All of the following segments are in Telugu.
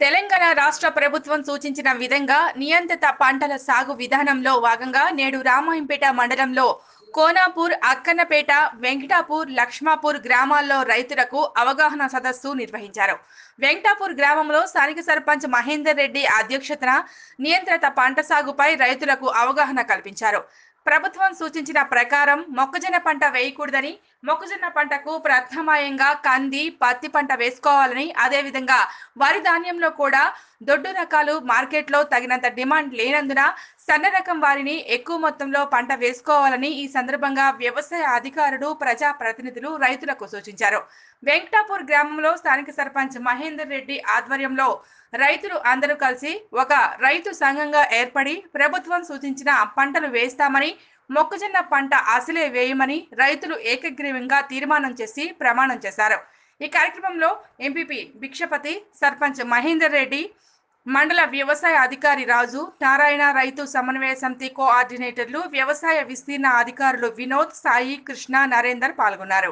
తెలంగాణ రాష్ట్ర ప్రభుత్వం సూచించిన విధంగా నియంత్రిత పంటల సాగు విధానంలో భాగంగా నేడు రామాయంపేట మండలంలో కోనాపూర్ అక్కన్నపేట వెంకటాపూర్ లక్ష్మాపూర్ గ్రామాల్లో రైతులకు అవగాహన సదస్సు నిర్వహించారు వెంకటాపూర్ గ్రామంలో స్థానిక సర్పంచ్ మహేందర్ రెడ్డి అధ్యక్షతన నియంత్రిత పంట సాగుపై రైతులకు అవగాహన కల్పించారు ప్రభుత్వం సూచించిన ప్రకారం మొక్కజొన్న పంట వేయకూడదని మొక్కజొన్న పంటకు ప్రత్యామ్నాయంగా కంది పత్తి పంట వేసుకోవాలని అదేవిధంగా వరి ధాన్యంలో కూడా దొడ్డు రకాలు మార్కెట్లో తగినంత డిమాండ్ లేనందున సన్న రకం వారిని ఎక్కువ మొత్తంలో పంట వేసుకోవాలని ఈ సందర్భంగా వ్యవసాయ అధికారులు ప్రజా ప్రతినిధులు రైతులకు సూచించారు వెంకటాపూర్ గ్రామంలో స్థానిక సర్పంచ్ మహేందర్ రెడ్డి ఆధ్వర్యంలో రైతులు అందరూ కలిసి ఒక రైతు సంఘంగా ఏర్పడి ప్రభుత్వం సూచించిన పంటలు వేస్తామని మొక్కజొన్న పంట అసలే వేయమని రైతులు ఏకగ్రీవంగా తీర్మానం చేసి ప్రమాణం చేశారు ఈ కార్యక్రమంలో ఎంపీపీ భిక్షపతి సర్పంచ్ మహేందర్ రెడ్డి మండల వ్యవసాయ అధికారి రాజు నారాయణ రైతు సమన్వయ సమితి కోఆర్డినేటర్లు వ్యవసాయ విస్తీర్ణ అధికారులు వినోద్ సాయి కృష్ణ నరేందర్ పాల్గొన్నారు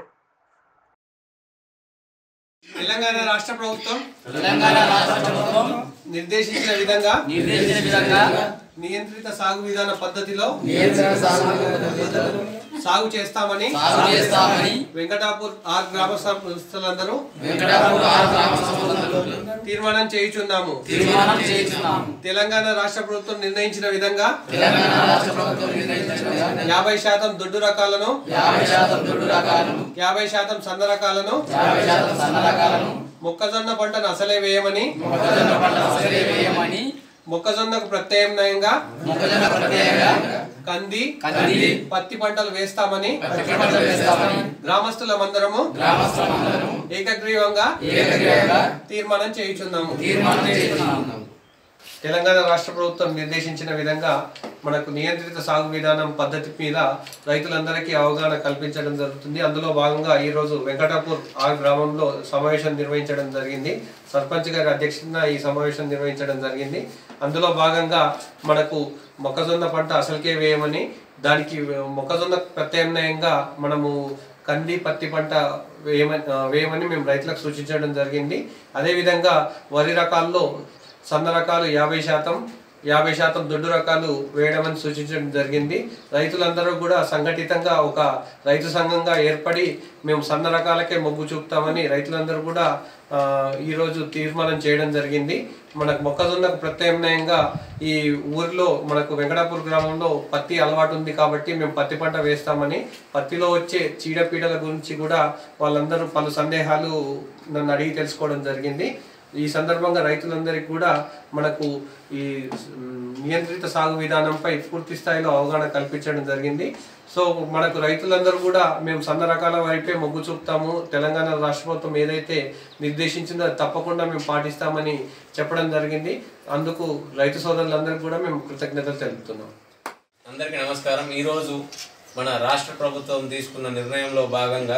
తెలంగాణ రాష్ట్ర ప్రభుత్వం తెలంగాణ రాష్ట్ర ప్రభుత్వం నిర్దేశించిన విధంగా నిర్దేశించిన విధంగా నియంత్రిత సాగు విధాన పద్ధతిలో నియంత్రణ సాగు పద్ధతులను సాగు చేస్తామని సాగు చేస్తామని వెంకటాపూర్ ఆర్ గ్రామ సంస్థలందరూ వెంకటాపురం ఆరు గ్రామ సభలు తీర్మానం చేయుచున్నాము తీర్మానం చేస్తున్నాము తెలంగాణ రాష్ట్ర ప్రభుత్వం నిర్ణయించిన విధంగా తెలంగాణ రాష్ట్ర ప్రభుత్వం నిర్ణయించిన విధంగా యాభై శాతం దొడ్డు రకాలను యాభై శాతం దొడ్డు రకాలను యాభై శాతం సన్న రకాలను యాభై శాతం సన్న రకాలను మొక్కజొన్న పంటను అసలే వేయమని మొక్కజొన్న పంట అసలే వేయమని మొక్కజొన్నకు ప్రత్యామ్నాయంగా మొక్కజొన్న ప్రత్యేకంగా కంది కంది పత్తి పంటలు వేస్తామని పత్తి పంట వేస్తామని గ్రామస్తులమందరము గ్రామస్తులందరూ ఏకగ్రీవంగా ఏకగ్రీవంగా తీర్మానం చేయుచున్నాము తీర్మానం చేస్తున్నాము తెలంగాణ రాష్ట్ర ప్రభుత్వం నిర్దేశించిన విధంగా మనకు నియంత్రిత సాగు విధానం పద్ధతి మీద రైతులందరికీ అవగాహన కల్పించడం జరుగుతుంది అందులో భాగంగా ఈ రోజు వెంకటాపూర్ ఆ గ్రామంలో సమావేశం నిర్వహించడం జరిగింది సర్పంచ్ గారి అధ్యక్షతన ఈ సమావేశం నిర్వహించడం జరిగింది అందులో భాగంగా మనకు మొక్కజొన్న పంట అసలుకే వేయమని దానికి మొక్కజొన్న ప్రత్యామ్నాయంగా మనము కంది పత్తి పంట వేయమని ఆ, వేయమని మేము రైతులకు సూచించడం జరిగింది అదేవిధంగా వరి రకాల్లో సన్న రకాలు యాభై శాతం యాభై శాతం దొడ్డు రకాలు వేయడమని సూచించడం జరిగింది రైతులందరూ కూడా సంఘటితంగా ఒక రైతు సంఘంగా ఏర్పడి మేము సన్న రకాలకే మొగ్గు చూపుతామని రైతులందరూ కూడా ఆ, ఈరోజు తీర్మానం చేయడం జరిగింది మనకు మొక్కజొన్నకు ప్రత్యామ్నాయంగా ఈ ఊరిలో మనకు వెంకటాపూర్ గ్రామంలో పత్తి అలవాటు ఉంది కాబట్టి మేము పత్తి పంట వేస్తామని పత్తిలో వచ్చే చీడపీడల గురించి కూడా వాళ్ళందరూ పలు సందేహాలు నన్ను అడిగి తెలుసుకోవడం జరిగింది ఈ సందర్భంగా రైతులందరికీ కూడా మనకు ఈ మ్, నియంత్రిత సాగు విధానంపై పూర్తి స్థాయిలో అవగాహన కల్పించడం జరిగింది సో మనకు రైతులందరూ కూడా మేము సన్న రకాల వైపే మొగ్గు చూపుతాము తెలంగాణ రాష్ట్ర ప్రభుత్వం ఏదైతే నిర్దేశించిందో అది తప్పకుండా మేము పాటిస్తామని చెప్పడం జరిగింది అందుకు రైతు సోదరులందరికీ కూడా మేము కృతజ్ఞతలు తెలుపుతున్నాం అందరికీ నమస్కారం ఈరోజు మన రాష్ట్ర ప్రభుత్వం తీసుకున్న నిర్ణయంలో భాగంగా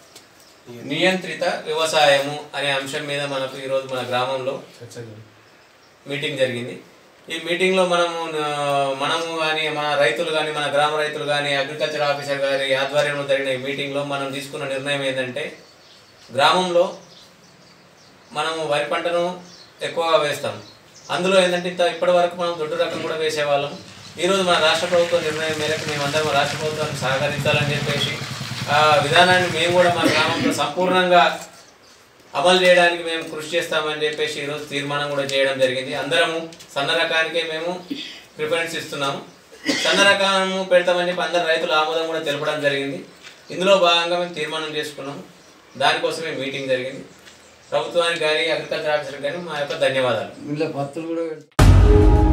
నియంత్రిత వ్యవసాయము అనే అంశం మీద మనకు ఈరోజు మన గ్రామంలో మీటింగ్ జరిగింది ఈ మీటింగ్లో మనము ఆ, మనము కానీ మన రైతులు కానీ మన గ్రామ రైతులు కానీ అగ్రికల్చర్ ఆఫీసర్ గారి ఆధ్వర్యంలో జరిగిన ఈ మీటింగ్లో మనం తీసుకున్న నిర్ణయం ఏంటంటే గ్రామంలో మనము వరి పంటను ఎక్కువగా వేస్తాం అందులో ఏంటంటే ఇంత ఇప్పటి వరకు మనం దొడ్డు రకం కూడా వేసేవాళ్ళం ఈరోజు మన రాష్ట్ర ప్రభుత్వం నిర్ణయం మేరకు మేమందరం రాష్ట్ర ప్రభుత్వానికి సహకరించాలని చెప్పేసి ఆ విధానాన్ని మేము కూడా మన గ్రామంలో సంపూర్ణంగా అమలు చేయడానికి మేము కృషి చేస్తామని చెప్పేసి ఈరోజు తీర్మానం కూడా చేయడం జరిగింది అందరము సన్న రకానికే మేము ప్రిఫరెన్స్ ఇస్తున్నాము సన్న రకము పెడతామని చెప్పి అందరు రైతుల ఆమోదం కూడా తెలపడం జరిగింది ఇందులో భాగంగా మేము తీర్మానం చేసుకున్నాము దానికోసమే మీటింగ్ జరిగింది ప్రభుత్వానికి కానీ అగ్రికల్చర్ ఆఫీసర్కి కానీ మా యొక్క ధన్యవాదాలు ఇంట్లో పత్తులు కూడా